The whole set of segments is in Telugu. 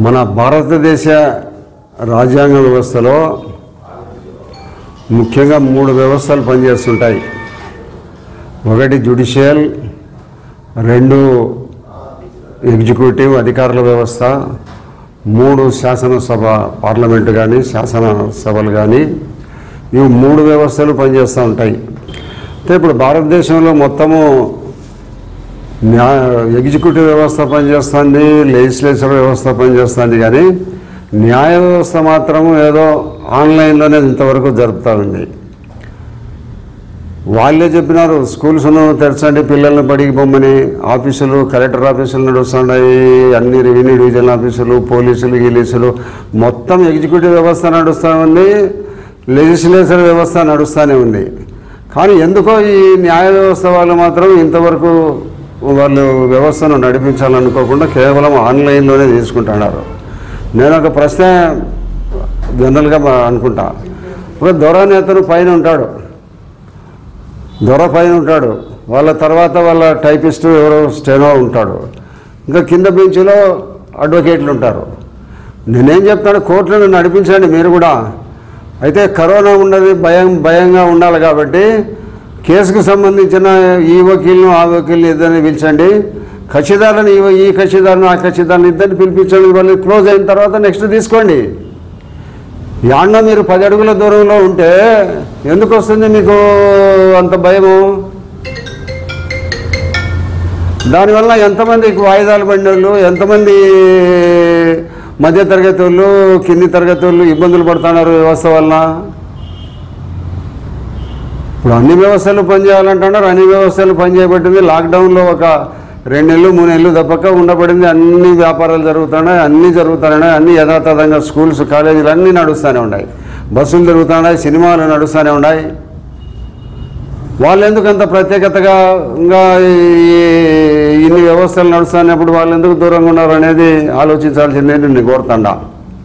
మన భారతదేశ రాజ్యాంగ వ్యవస్థలో ముఖ్యంగా మూడు వ్యవస్థలు పనిచేస్తుంటాయి ఒకటి జుడిషియల్ రెండు ఎగ్జిక్యూటివ్ అధికారుల వ్యవస్థ మూడు శాసనసభ పార్లమెంటు కానీ శాసనసభలు కానీ ఇవి మూడు వ్యవస్థలు పనిచేస్తూ ఉంటాయి అయితే ఇప్పుడు భారతదేశంలో మొత్తము న్యా ఎగ్జిక్యూటివ్ వ్యవస్థ పనిచేస్తుంది లెజిస్లేచర్ వ్యవస్థ పనిచేస్తుంది కానీ న్యాయ వ్యవస్థ మాత్రం ఏదో ఆన్లైన్లోనే ఇంతవరకు జరుపుతూ ఉంది వాళ్ళే చెప్పినారు స్కూల్స్ను తెరచండి పిల్లల్ని బడికి పొమ్మని ఆఫీసులు కలెక్టర్ ఆఫీసులు నడుస్తున్నాయి అన్ని రెవెన్యూ డివిజన్ ఆఫీసులు పోలీసులు గీలీసులు మొత్తం ఎగ్జిక్యూటివ్ వ్యవస్థ నడుస్తూ ఉంది లెజిస్లేచర్ వ్యవస్థ నడుస్తూనే ఉంది కానీ ఎందుకో ఈ న్యాయ వ్యవస్థ వాళ్ళు మాత్రం ఇంతవరకు వాళ్ళు వ్యవస్థను నడిపించాలనుకోకుండా కేవలం ఆన్లైన్లోనే తీసుకుంటున్నారు నేను ఒక ప్రశ్న జనరల్గా అనుకుంటా ఒక దొరానేతను పైన ఉంటాడు దొర పైన ఉంటాడు వాళ్ళ తర్వాత వాళ్ళ టైపిస్టు ఎవరో స్టెనో ఉంటాడు ఇంకా కింద బెంచ్లో అడ్వకేట్లు ఉంటారు నేనేం చెప్తాను కోర్టులను నడిపించండి మీరు కూడా అయితే కరోనా ఉన్నది భయం భయంగా ఉండాలి కాబట్టి కేసుకు సంబంధించిన ఈ వకీల్ను ఆ వకీల్ని ఇద్దరిని పిలిచండి కక్షిదారులను ఈ ఈ కక్షిదారులను ఆ కక్షిదారులను ఇద్దరిని పిలిపించండి వాళ్ళు క్లోజ్ అయిన తర్వాత నెక్స్ట్ తీసుకోండి యాన్న మీరు పది అడుగుల దూరంలో ఉంటే ఎందుకు వస్తుంది మీకు అంత భయము దానివల్ల ఎంతమందికి వాయిదాలు పడిన వాళ్ళు ఎంతమంది మధ్య తరగతి వాళ్ళు కింది తరగతి వాళ్ళు ఇబ్బందులు పడుతున్నారు వ్యవస్థ వలన ఇప్పుడు అన్ని వ్యవస్థలు పనిచేయాలంటున్నారు అన్ని వ్యవస్థలు పనిచేయబట్టింది లాక్డౌన్లో ఒక రెండు నెలలు మూడు నెలలు తప్పక ఉండబడింది అన్ని వ్యాపారాలు జరుగుతున్నాయి అన్నీ జరుగుతున్నాయి అన్ని యథాతథంగా స్కూల్స్ కాలేజీలు అన్నీ నడుస్తూనే ఉన్నాయి బస్సులు తిరుగుతున్నాయి సినిమాలు నడుస్తూనే ఉన్నాయి వాళ్ళు ఎందుకు అంత ప్రత్యేకతగా ఇంకా ఈ- ఇన్ని వ్యవస్థలు నడుస్తున్నప్పుడు వాళ్ళు ఎందుకు దూరంగా ఉన్నారు అనేది ఆలోచించాల్సిందే నేను కోరుతాండా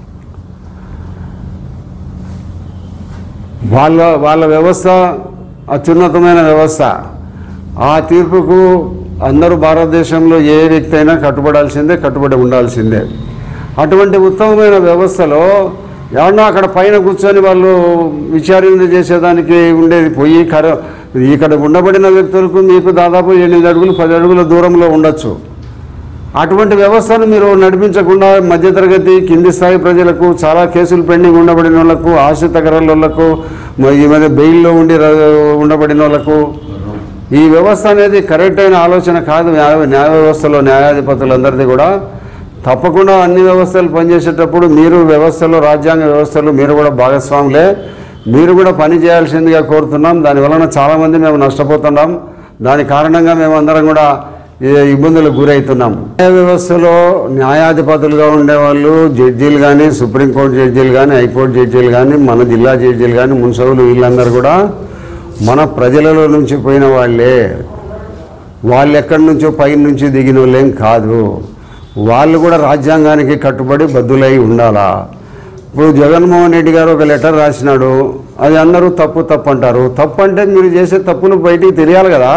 వాళ్ళ వాళ్ళ వ్యవస్థ అత్యున్నతమైన వ్యవస్థ ఆ తీర్పుకు అందరూ భారతదేశంలో ఏ వ్యక్తి అయినా కట్టుబడాల్సిందే కట్టుబడి ఉండాల్సిందే అటువంటి ఉత్తమమైన వ్యవస్థలో ఎవరన్నా అక్కడ పైన కూర్చొని వాళ్ళు విచారణ చేసేదానికి ఉండేది పోయి కర ఇక్కడ ఉండబడిన వ్యక్తులకు మీకు దాదాపు ఎనిమిది అడుగులు పది అడుగుల దూరంలో ఉండొచ్చు అటువంటి వ్యవస్థను మీరు నడిపించకుండా మధ్యతరగతి కింది స్థాయి ప్రజలకు చాలా కేసులు పెండింగ్ ఉండబడిన వాళ్ళకు ఆశ్రిత వాళ్ళకు మ- ఈ మధ్య బెయిల్లో ఉండి ర- ఉండబడిన వాళ్ళకు ఈ వ్యవస్థ అనేది కరెక్ట్ అయిన ఆలోచన కాదు న్యాయ న్యాయ వ్యవస్థలో న్యాయాధిపతులందరిది కూడా తప్పకుండా అన్ని వ్యవస్థలు పనిచేసేటప్పుడు మీరు వ్యవస్థలో రాజ్యాంగ వ్యవస్థలు మీరు కూడా భాగస్వాములే మీరు కూడా పని చేయాల్సిందిగా కోరుతున్నాం దాని వలన చాలామంది మేము నష్టపోతున్నాం దాని కారణంగా మేము అందరం కూడా ఈ ఇబ్బందులకు గురవుతున్నాం న్యాయ వ్యవస్థలో న్యాయాధిపతులుగా ఉండేవాళ్ళు జడ్జీలు కానీ సుప్రీంకోర్టు జడ్జీలు కానీ హైకోర్టు జడ్జీలు కానీ మన జిల్లా జడ్జీలు కానీ మున్సబులు వీళ్ళందరూ కూడా మన ప్రజలలో నుంచి పోయిన వాళ్ళే వాళ్ళు ఎక్కడి నుంచో పై నుంచి దిగిన వాళ్ళేం కాదు వాళ్ళు కూడా రాజ్యాంగానికి కట్టుబడి బద్దులై ఉండాలా ఇప్పుడు జగన్మోహన్ రెడ్డి గారు ఒక లెటర్ రాసినాడు అది అందరూ తప్పు తప్పు అంటారు తప్పు అంటే మీరు చేసే తప్పులు బయటికి తెలియాలి కదా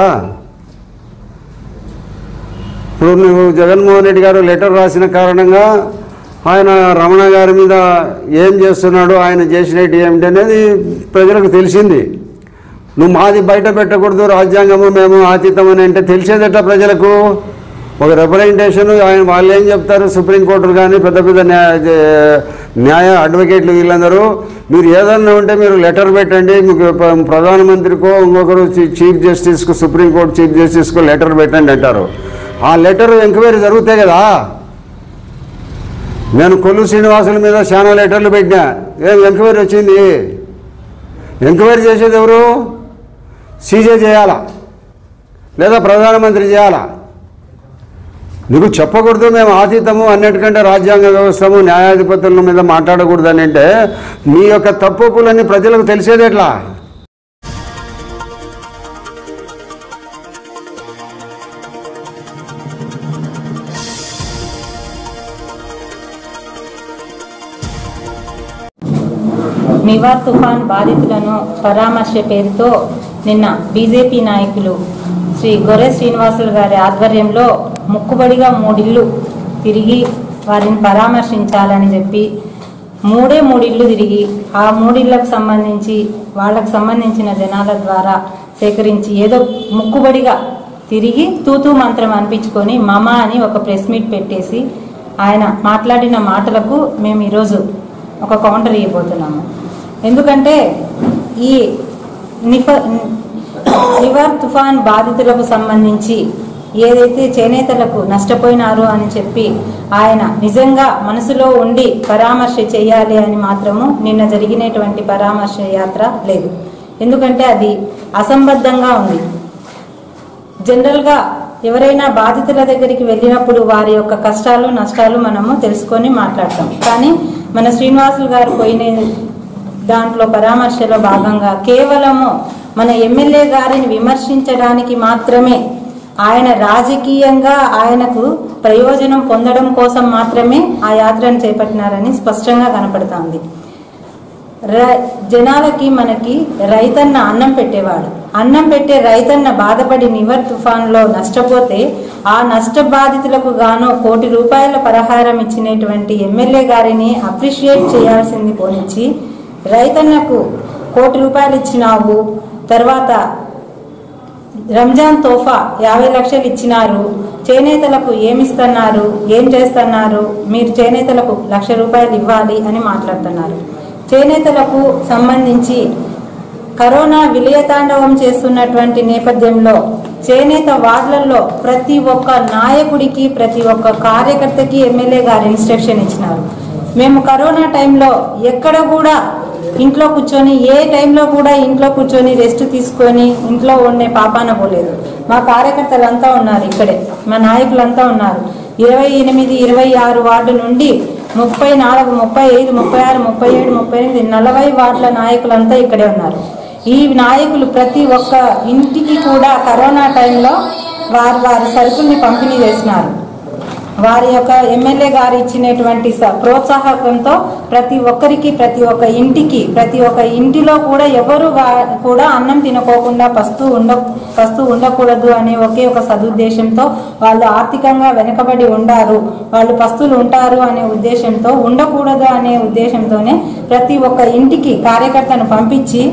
ఇప్పుడు నువ్వు జగన్మోహన్ రెడ్డి గారు లెటర్ రాసిన కారణంగా ఆయన రమణ గారి మీద ఏం చేస్తున్నాడు ఆయన చేసినట్టు ఏమిటి అనేది ప్రజలకు తెలిసింది నువ్వు మాది బయట పెట్టకూడదు రాజ్యాంగము మేము ఆతీతం అని అంటే తెలిసేదట ప్రజలకు ఒక రిప్రజెంటేషన్ ఆయన వాళ్ళు ఏం చెప్తారు సుప్రీంకోర్టులు కానీ పెద్ద పెద్ద న్యాయ న్యాయ అడ్వకేట్లు వీళ్ళందరూ మీరు ఏదన్నా ఉంటే మీరు లెటర్ పెట్టండి మీకు ప్ర- ప్రధానమంత్రికో ఇంకొకరు చీ- చీఫ్ జస్టిస్కు సుప్రీంకోర్టు చీఫ్ జస్టిస్కో లెటర్ పెట్టండి అంటారు ఆ లెటర్ ఎంక్వైరీ జరుగుతాయి కదా నేను కొల్లు శ్రీనివాసుల మీద చాలా లెటర్లు పెట్టినా ఏం ఎంక్వైరీ వచ్చింది ఎంక్వైరీ చేసేది ఎవరు సీజే చేయాలా లేదా ప్రధానమంత్రి చేయాలా నీకు చెప్పకూడదు మేము ఆతీతము అన్నిటికంటే రాజ్యాంగ వ్యవస్థము న్యాయాధిపతుల మీద మాట్లాడకూడదు అని అంటే మీ యొక్క తప్పులన్నీ ప్రజలకు తెలిసేది ఎట్లా నివార్ తుఫాన్ బాధితులను పరామర్శ పేరుతో నిన్న బీజేపీ నాయకులు శ్రీ గొర్రె శ్రీనివాసులు గారి ఆధ్వర్యంలో ముక్కుబడిగా మూడిళ్ళు తిరిగి వారిని పరామర్శించాలని చెప్పి మూడే మూడిళ్ళు తిరిగి ఆ మూడిళ్లకు సంబంధించి వాళ్ళకు సంబంధించిన జనాల ద్వారా సేకరించి ఏదో ముక్కుబడిగా తిరిగి తూతూ మంత్రం అనిపించుకొని మమ అని ఒక ప్రెస్ మీట్ పెట్టేసి ఆయన మాట్లాడిన మాటలకు మేము ఈరోజు ఒక కౌంటర్ ఇవ్వబోతున్నాము ఎందుకంటే ఈ నిఫ నివర్ తుఫాన్ బాధితులకు సంబంధించి ఏదైతే చేనేతలకు నష్టపోయినారో అని చెప్పి ఆయన నిజంగా మనసులో ఉండి పరామర్శ చేయాలి అని మాత్రము నిన్న జరిగినటువంటి పరామర్శ యాత్ర లేదు ఎందుకంటే అది అసంబద్ధంగా ఉంది జనరల్గా ఎవరైనా బాధితుల దగ్గరికి వెళ్ళినప్పుడు వారి యొక్క కష్టాలు నష్టాలు మనము తెలుసుకొని మాట్లాడతాం కానీ మన శ్రీనివాసులు గారు పోయిన దాంట్లో పరామర్శలో భాగంగా కేవలము మన ఎమ్మెల్యే గారిని విమర్శించడానికి మాత్రమే ఆయన రాజకీయంగా ఆయనకు ప్రయోజనం పొందడం కోసం మాత్రమే ఆ యాత్రను చేపట్టినారని స్పష్టంగా కనపడుతోంది ర- జనాలకి మనకి రైతన్న అన్నం పెట్టేవాడు అన్నం పెట్టే రైతన్న బాధపడి నివర్ తుఫాన్లో నష్టపోతే ఆ నష్ట బాధితులకు గాను కోటి రూపాయల పరిహారం ఇచ్చినటువంటి ఎమ్మెల్యే గారిని అప్రిషియేట్ చేయాల్సింది పోనిచ్చి రైతన్నకు కోటి రూపాయలు ఇచ్చినావు తర్వాత రంజాన్ తోఫా యాభై లక్షలు ఇచ్చినారు చేనేతలకు ఏమిస్తున్నారు ఏం చేస్తున్నారు మీరు చేనేతలకు లక్ష రూపాయలు ఇవ్వాలి అని మాట్లాడుతున్నారు చేనేతలకు సంబంధించి కరోనా విలయతాండవం చేస్తున్నటువంటి నేపథ్యంలో చేనేత వార్డులలో ప్రతి ఒక్క నాయకుడికి ప్రతి ఒక్క కార్యకర్తకి ఎమ్మెల్యే గారు ఇన్స్ట్రక్షన్ ఇచ్చినారు మేము కరోనా టైంలో ఎక్కడ కూడా ఇంట్లో కూర్చొని ఏ టైంలో కూడా ఇంట్లో కూర్చొని రెస్ట్ తీసుకొని ఇంట్లో ఉండే పాపాన పోలేదు మా కార్యకర్తలంతా ఉన్నారు ఇక్కడే మా నాయకులంతా ఉన్నారు ఇరవై ఎనిమిది ఇరవై ఆరు వార్డు నుండి ముప్పై నాలుగు ముప్పై ఐదు ముప్పై ఆరు ముప్పై ఏడు ముప్పై ఎనిమిది నలభై వార్డుల నాయకులంతా ఇక్కడే ఉన్నారు ఈ నాయకులు ప్రతి ఒక్క ఇంటికి కూడా కరోనా టైంలో వారు వారి సరుకుల్ని పంపిణీ చేసినారు వారి యొక్క ఎమ్మెల్యే గారు ఇచ్చినటువంటి స- ప్రోత్సాహకంతో ప్రతి ఒక్కరికి ప్రతి ఒక్క ఇంటికి ప్రతి ఒక్క ఇంటిలో కూడా ఎవరు వా- కూడా అన్నం తినకోకుండా పస్తూ ఉండ పస్తూ ఉండకూడదు అనే ఒకే ఒక సదుద్దేశంతో వాళ్ళు ఆర్థికంగా వెనుకబడి ఉండారు వాళ్ళు పస్తులు ఉంటారు అనే ఉద్దేశంతో ఉండకూడదు అనే ఉద్దేశంతోనే ప్రతి ఒక్క ఇంటికి కార్యకర్తను పంపించి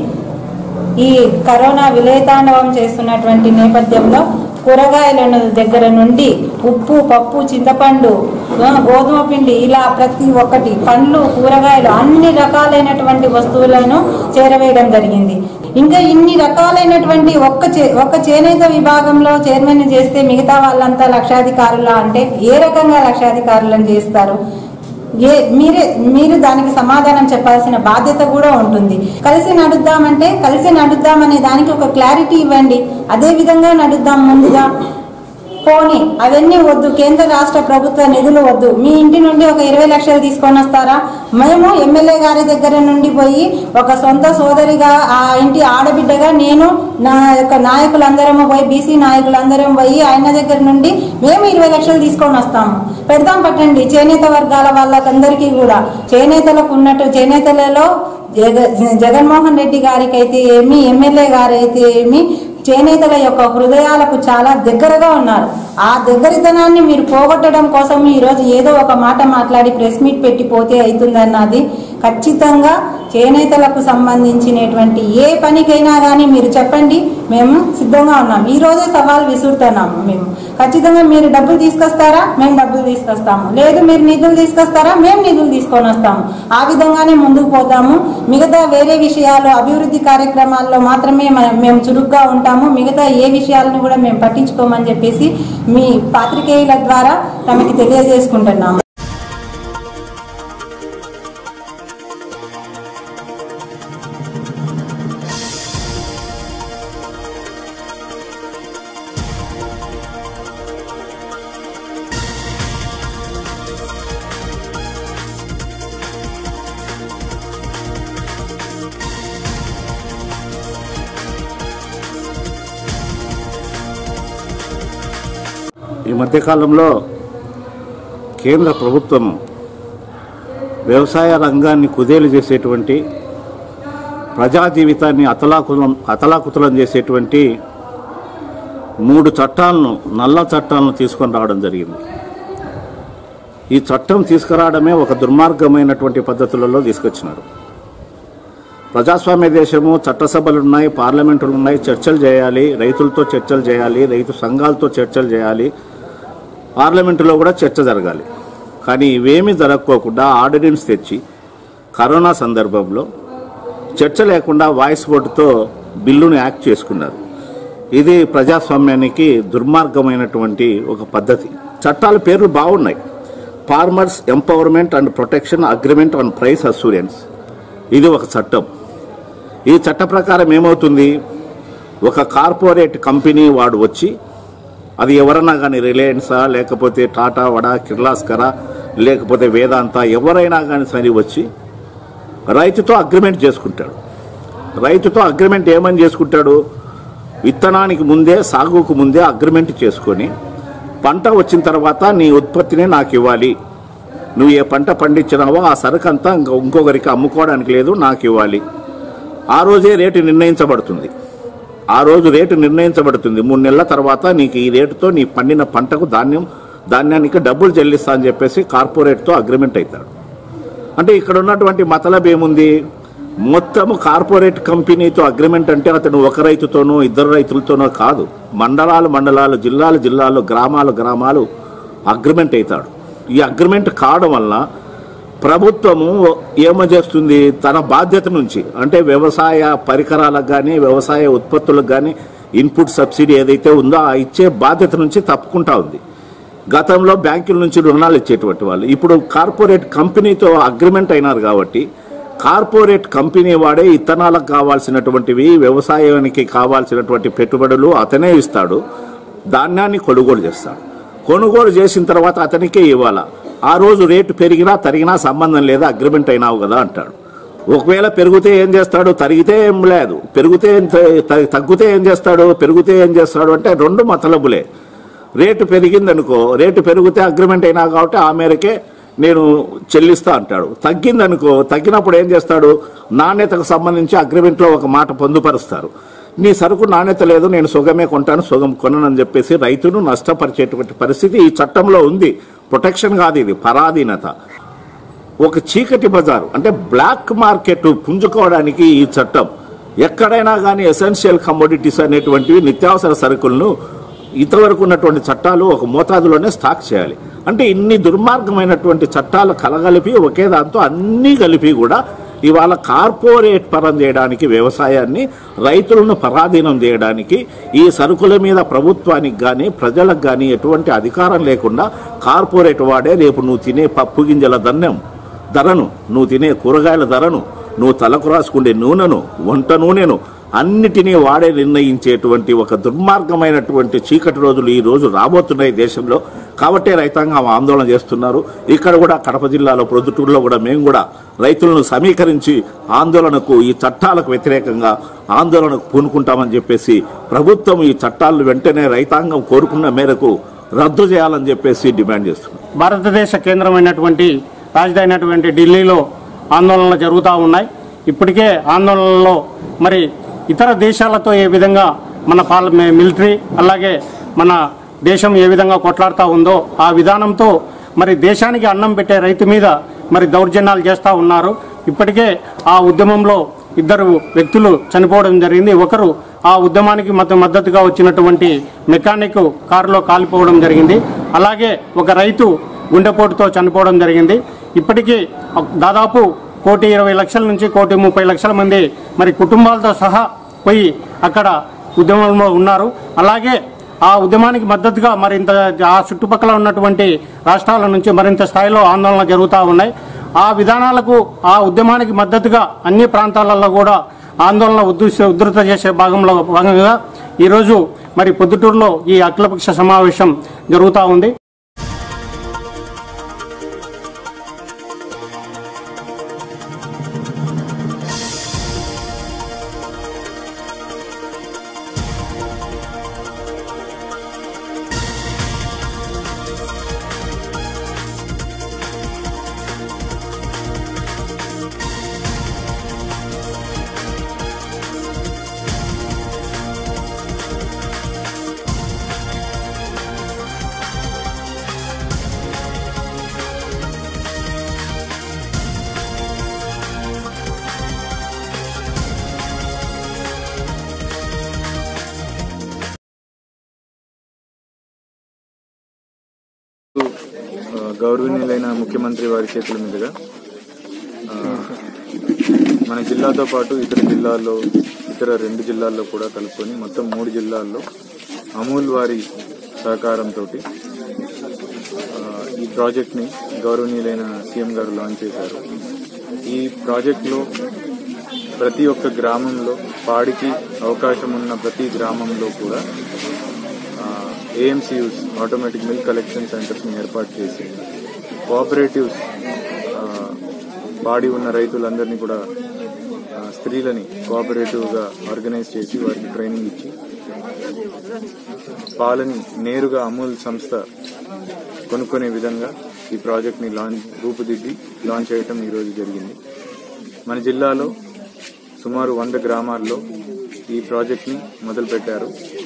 ఈ కరోనా విలయతాండవం చేస్తున్నటువంటి నేపథ్యంలో కూరగాయల దగ్గర నుండి ఉప్పు పప్పు చింతపండు ఆ, గోధుమ పిండి ఇలా ప్రతి ఒక్కటి పండ్లు కూరగాయలు అన్ని రకాలైనటువంటి వస్తువులను చేరవేయడం జరిగింది ఇంకా ఇన్ని రకాలైనటువంటి ఒక్క చే ఒక్క చేనేత విభాగంలో చైర్మన్ చేస్తే మిగతా వాళ్ళంతా లక్షాధికారులా అంటే ఏ రకంగా లక్షాధికారులను చేస్తారు ఏ మీరే మీరు దానికి సమాధానం చెప్పాల్సిన బాధ్యత కూడా ఉంటుంది కలిసి నడుద్దామంటే కలిసి నడుద్దాం అనే దానికి ఒక క్లారిటీ ఇవ్వండి అదే విధంగా నడుద్దాం ముందుగా పోనీ అవన్నీ వద్దు కేంద్ర రాష్ట్ర ప్రభుత్వ నిధులు వద్దు మీ ఇంటి నుండి ఒక ఇరవై లక్షలు తీసుకొని వస్తారా మేము ఎమ్మెల్యే గారి దగ్గర నుండి పోయి ఒక సొంత సోదరిగా ఆ ఇంటి ఆడబిడ్డగా నేను నా యొక్క నాయకులందరము పోయి బీసీ నాయకులందరం పోయి ఆయన దగ్గర నుండి మేము ఇరవై లక్షలు తీసుకొని వస్తాము పెడతాం పట్టండి చేనేత వర్గాల వాళ్ళకందరికీ కూడా చేనేతలకు ఉన్నట్టు చేనేతలలో జగ జగన్మోహన్ రెడ్డి గారికి అయితే ఏమి ఎమ్మెల్యే గారు అయితే ఏమి చేనేతల యొక్క హృదయాలకు చాలా దగ్గరగా ఉన్నారు ఆ దగ్గరితనాన్ని మీరు పోగొట్టడం కోసం ఈ రోజు ఏదో ఒక మాట మాట్లాడి ప్రెస్ మీట్ పెట్టి పోతే అవుతుందన్నది ఖచ్చితంగా చేనేతలకు సంబంధించినటువంటి ఏ పనికైనా కానీ మీరు చెప్పండి మేము సిద్ధంగా ఉన్నాం ఈ రోజే సవాల్ విసురుతున్నాము మేము ఖచ్చితంగా మీరు డబ్బులు తీసుకొస్తారా మేము డబ్బులు తీసుకొస్తాము లేదు మీరు నిధులు తీసుకొస్తారా మేము నిధులు తీసుకొని వస్తాము ఆ విధంగానే ముందుకు పోతాము మిగతా వేరే విషయాలు అభివృద్ధి కార్యక్రమాల్లో మాత్రమే మనం మేము చురుగ్గా ఉంటాము మిగతా ఏ విషయాలను కూడా మేము పట్టించుకోమని చెప్పేసి మీ పాత్రికేయుల ద్వారా తమకి తెలియజేసుకుంటున్నాము ఈ మధ్యకాలంలో కేంద్ర ప్రభుత్వం వ్యవసాయ రంగాన్ని కుదేలు చేసేటువంటి ప్రజా జీవితాన్ని అతలాకులం అతలాకుతలం చేసేటువంటి మూడు చట్టాలను నల్ల చట్టాలను తీసుకొని రావడం జరిగింది ఈ చట్టం తీసుకురావడమే ఒక దుర్మార్గమైనటువంటి పద్ధతులలో తీసుకొచ్చినారు ప్రజాస్వామ్య దేశము చట్టసభలు ఉన్నాయి పార్లమెంటులు ఉన్నాయి చర్చలు చేయాలి రైతులతో చర్చలు చేయాలి రైతు సంఘాలతో చర్చలు చేయాలి పార్లమెంటులో కూడా చర్చ జరగాలి కానీ ఇవేమీ జరగకోకుండా ఆర్డినెన్స్ తెచ్చి కరోనా సందర్భంలో చర్చ లేకుండా వాయిస్ ఓటుతో బిల్లును యాక్ట్ చేసుకున్నారు ఇది ప్రజాస్వామ్యానికి దుర్మార్గమైనటువంటి ఒక పద్ధతి చట్టాల పేర్లు బాగున్నాయి farmers empowerment and protection agreement on price assurance ఇది ఒక చట్టం ఈ చట్ట ప్రకారం ఏమవుతుంది ఒక కార్పొరేట్ కంపెనీ వాడు వచ్చి అది ఎవరన్నా కానీ రిలయన్సా లేకపోతే టాటా వడా కిర్లాస్కరా లేకపోతే వేదాంత ఎవరైనా కానీ సరి వచ్చి రైతుతో అగ్రిమెంట్ చేసుకుంటాడు రైతుతో అగ్రిమెంట్ ఏమని చేసుకుంటాడు విత్తనానికి ముందే సాగుకు ముందే అగ్రిమెంట్ చేసుకొని పంట వచ్చిన తర్వాత నీ ఉత్పత్తిని నాకు ఇవ్వాలి నువ్వు ఏ పంట పండించినావో ఆ సరుకు అంతా ఇంకో- ఇంకొకరికి అమ్ముకోవడానికి లేదు నాకు ఇవ్వాలి ఆ రోజే రేటు నిర్ణయించబడుతుంది ఆ రోజు రేటు నిర్ణయించబడుతుంది మూడు నెలల తర్వాత నీకు ఈ రేటుతో నీ పండిన పంటకు ధాన్యం ధాన్యానికి డబ్బులు చెల్లిస్తా అని చెప్పేసి కార్పొరేట్తో అగ్రిమెంట్ అవుతాడు అంటే ఇక్కడ ఉన్నటువంటి మతలబ్ ఏముంది మొత్తము కార్పొరేట్ కంపెనీతో అగ్రిమెంట్ అంటే అతను ఒక రైతుతోనో ఇద్దరు రైతులతోనో కాదు మండలాలు మండలాలు జిల్లాలు జిల్లాలు గ్రామాలు గ్రామాలు అగ్రిమెంట్ అవుతాడు ఈ అగ్రిమెంట్ కావడం వల్ల ప్రభుత్వము ఏమో చేస్తుంది తన బాధ్యత నుంచి అంటే వ్యవసాయ పరికరాలకు కానీ వ్యవసాయ ఉత్పత్తులకు కానీ ఇన్పుట్ సబ్సిడీ ఏదైతే ఉందో ఆ ఇచ్చే బాధ్యత నుంచి తప్పుకుంటా ఉంది గతంలో బ్యాంకుల నుంచి రుణాలు ఇచ్చేటువంటి వాళ్ళు ఇప్పుడు కార్పొరేట్ కంపెనీతో అగ్రిమెంట్ అయినారు కాబట్టి కార్పొరేట్ కంపెనీ వాడే ఇత్తనాలకు కావాల్సినటువంటివి వ్యవసాయానికి కావాల్సినటువంటి పెట్టుబడులు అతనే ఇస్తాడు ధాన్యాన్ని కొనుగోలు చేస్తాడు కొనుగోలు చేసిన తర్వాత అతనికే ఇవ్వాలా ఆ రోజు రేటు పెరిగినా తరిగినా సంబంధం లేదా అగ్రిమెంట్ అయినావు కదా అంటాడు ఒకవేళ పెరిగితే ఏం చేస్తాడు తరిగితే ఏం లేదు పెరిగితే ఏం త- త- తగ్గితే ఏం చేస్తాడు పెరిగితే ఏం చేస్తాడు అంటే రెండు మతలబులే రేటు పెరిగిందనుకో రేటు పెరిగితే అగ్రిమెంట్ అయినా కాబట్టి ఆ మేరకే నేను చెల్లిస్తా అంటాడు తగ్గిందనుకో తగ్గినప్పుడు ఏం చేస్తాడు నాణ్యతకు సంబంధించి అగ్రిమెంట్లో ఒక మాట పొందుపరుస్తారు నీ సరుకు నాణ్యత లేదు నేను సుగమే కొంటాను సుగం కొననని చెప్పేసి రైతును నష్టపరిచేటువంటి పరిస్థితి ఈ చట్టంలో ఉంది ప్రొటెక్షన్ కాదు ఇది పరాధీనత ఒక చీకటి బజారు అంటే బ్లాక్ మార్కెట్ పుంజుకోవడానికి ఈ చట్టం ఎక్కడైనా కానీ ఎసెన్షియల్ కమోడిటీస్ అనేటువంటివి నిత్యావసర సరుకులను ఇంతవరకు ఉన్నటువంటి చట్టాలు ఒక మోతాదులోనే స్టాక్ చేయాలి అంటే ఇన్ని దుర్మార్గమైనటువంటి చట్టాలు కలగలిపి ఒకే దాంతో అన్నీ కలిపి కూడా ఇవాళ కార్పొరేట్ పరం చేయడానికి వ్యవసాయాన్ని రైతులను పరాధీనం చేయడానికి ఈ సరుకుల మీద ప్రభుత్వానికి కానీ ప్రజలకు కానీ ఎటువంటి అధికారం లేకుండా కార్పొరేట్ వాడే రేపు నువ్వు తినే పప్పు గింజల ధన్యం ధరను నువ్వు తినే కూరగాయల ధరను నువ్వు తలకు రాసుకునే నూనెను వంట నూనెను అన్నిటినీ వాడే నిర్ణయించేటువంటి ఒక దుర్మార్గమైనటువంటి చీకటి రోజులు ఈ రోజు రాబోతున్నాయి దేశంలో కాబట్టే రైతాంగం ఆందోళన చేస్తున్నారు ఇక్కడ కూడా కడప జిల్లాలో ప్రొద్దుటూరులో కూడా మేము కూడా రైతులను సమీకరించి ఆందోళనకు ఈ చట్టాలకు వ్యతిరేకంగా ఆందోళనకు పూనుకుంటామని చెప్పేసి ప్రభుత్వం ఈ చట్టాలను వెంటనే రైతాంగం కోరుకున్న మేరకు రద్దు చేయాలని చెప్పేసి డిమాండ్ చేస్తున్నాం భారతదేశ కేంద్రమైనటువంటి రాజధాని అయినటువంటి ఢిల్లీలో ఆందోళనలు జరుగుతూ ఉన్నాయి ఇప్పటికే ఆందోళనలో మరి ఇతర దేశాలతో ఏ విధంగా మన పాల మిలిటరీ అలాగే మన దేశం ఏ విధంగా కొట్లాడుతూ ఉందో ఆ విధానంతో మరి దేశానికి అన్నం పెట్టే రైతు మీద మరి దౌర్జన్యాలు చేస్తూ ఉన్నారు ఇప్పటికే ఆ ఉద్యమంలో ఇద్దరు వ్యక్తులు చనిపోవడం జరిగింది ఒకరు ఆ ఉద్యమానికి మత మద్దతుగా వచ్చినటువంటి మెకానిక్ కారులో కాలిపోవడం జరిగింది అలాగే ఒక రైతు గుండెపోటుతో చనిపోవడం జరిగింది ఇప్పటికీ దాదాపు కోటి ఇరవై లక్షల నుంచి కోటి ముప్పై లక్షల మంది మరి కుటుంబాలతో సహా పోయి అక్కడ ఉద్యమంలో ఉన్నారు అలాగే ఆ ఉద్యమానికి మద్దతుగా మరింత ఆ చుట్టుపక్కల ఉన్నటువంటి రాష్ట్రాల నుంచి మరింత స్థాయిలో ఆందోళన జరుగుతూ ఉన్నాయి ఆ విధానాలకు ఆ ఉద్యమానికి మద్దతుగా అన్ని ప్రాంతాలలో కూడా ఆందోళన ఉద్ధృత ఉధృత చేసే భాగంలో భాగంగా ఈరోజు మరి పొద్దుటూరులో ఈ అఖిలపక్ష సమావేశం జరుగుతూ ఉంది గౌరవనీయులైన ముఖ్యమంత్రి వారి చేతుల మీదుగా ఆ, మన జిల్లాతో పాటు ఇతర జిల్లాల్లో ఇతర రెండు జిల్లాల్లో కూడా కలుపుకొని మొత్తం మూడు జిల్లాల్లో అమూల్ వారి సహకారంతో ఈ ప్రాజెక్ట్ని గౌరవనీయులైన సీఎం గారు లాంచ్ చేశారు ఈ ప్రాజెక్ట్లో ప్రతి ఒక్క గ్రామంలో పాడికి అవకాశం ఉన్న ప్రతి గ్రామంలో కూడా ఏఎంసీయూస్ ఆటోమేటిక్ మిల్క్ కలెక్షన్ సెంటర్స్ని ఏర్పాటు చేసి కోఆపరేటివ్స్ ఆ, పాడి ఉన్న రైతులందరినీ కూడా ఆ, స్త్రీలని కోఆపరేటివ్గా ఆర్గనైజ్ చేసి వారికి ట్రైనింగ్ ఇచ్చి పాలని నేరుగా అమూల్ సంస్థ కొనుక్కునే విధంగా ఈ ప్రాజెక్ట్ని లాంచ్ రూపుదిద్ది లాంచ్ చేయటం ఈరోజు జరిగింది మన జిల్లాలో సుమారు వంద గ్రామాల్లో ఈ ప్రాజెక్ట్ని మొదలుపెట్టారు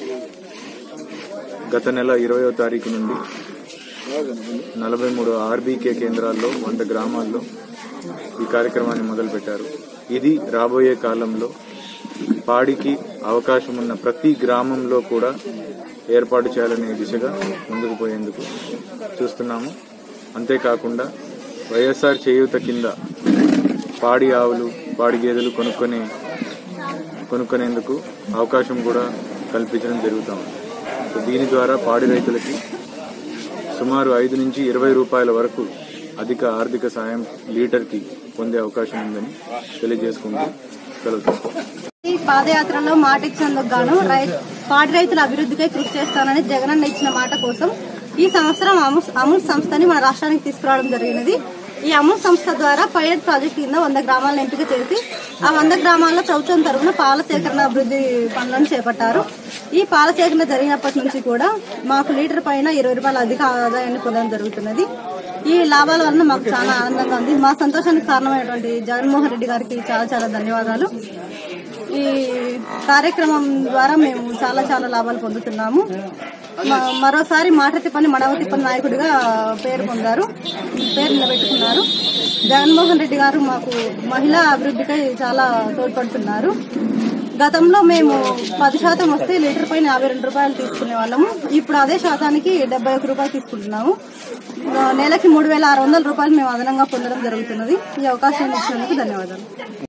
గత నెల ఇరవయో తారీఖు నుండి నలభై మూడు ఆర్బీకే కేంద్రాల్లో వంద గ్రామాల్లో ఈ కార్యక్రమాన్ని మొదలుపెట్టారు ఇది రాబోయే కాలంలో పాడికి అవకాశం ఉన్న ప్రతి గ్రామంలో కూడా ఏర్పాటు చేయాలనే దిశగా ముందుకు పోయేందుకు చూస్తున్నాము అంతేకాకుండా వైఎస్ఆర్ చేయూత కింద పాడి ఆవులు పాడి గేదెలు కొనుక్కొని కొనుక్కునేందుకు అవకాశం కూడా కల్పించడం జరుగుతాం సో దీని ద్వారా పాడి రైతులకి సుమారు ఐదు నుంచి ఇరవై రూపాయల వరకు అధిక ఆర్థిక సాయం లీటర్కి పొందే అవకాశం ఉందని తెలియజేసుకుంటూ సెలవు ఈ పాదయాత్రలో మాట ఇచ్చినందుకు గాను రై- పాడి రైతుల అభివృద్ధికై కృషి చేస్తానని జగనన్న ఇచ్చిన మాట కోసం ఈ సంవత్సరం అమూల్ అమూల్ సంస్థని మన రాష్ట్రానికి తీసుకురావడం జరిగినది ఈ అమూల్ సంస్థ ద్వారా పైలట్ ప్రాజెక్ట్ కింద వంద గ్రామాలను ఎంపిక చేసి ఆ వంద గ్రామాల్లో ప్రభుత్వం తరఫున పాల సేకరణ అభివృద్ధి పనులను చేపట్టారు ఈ పాల సేకరణ జరిగినప్పటి నుంచి కూడా మాకు లీటర్ పైన ఇరవై రూపాయల అధిక ఆదాయాన్ని పొందడం జరుగుతున్నది ఈ లాభాల వలన మాకు చాలా ఆనందంగా ఉంది మా సంతోషానికి కారణమైనటువంటి జగన్మోహన్ రెడ్డి గారికి చాలా చాలా ధన్యవాదాలు ఈ కార్యక్రమం ద్వారా మేము చాలా చాలా లాభాలు పొందుతున్నాము మ- మరోసారి మాట తిప్పని మడవ తిప్పని నాయకుడిగా పేరు పొందారు పేరు నిలబెట్టుకున్నారు జగన్మోహన్ రెడ్డి గారు మాకు మహిళా అభివృద్ధికై చాలా తోడ్పడుతున్నారు గతంలో మేము పది శాతం వస్తే లీటర్ పైన యాభై రెండు రూపాయలు తీసుకునే వాళ్ళము ఇప్పుడు అదే శాతానికి డెబ్బై ఒక రూపాయలు తీసుకుంటున్నాము ఆ, నెలకి మూడు వేల ఆరు వందల రూపాయలు మేము అదనంగా పొందడం జరుగుతున్నది ఈ అవకాశం ఇచ్చినందుకు ధన్యవాదాలు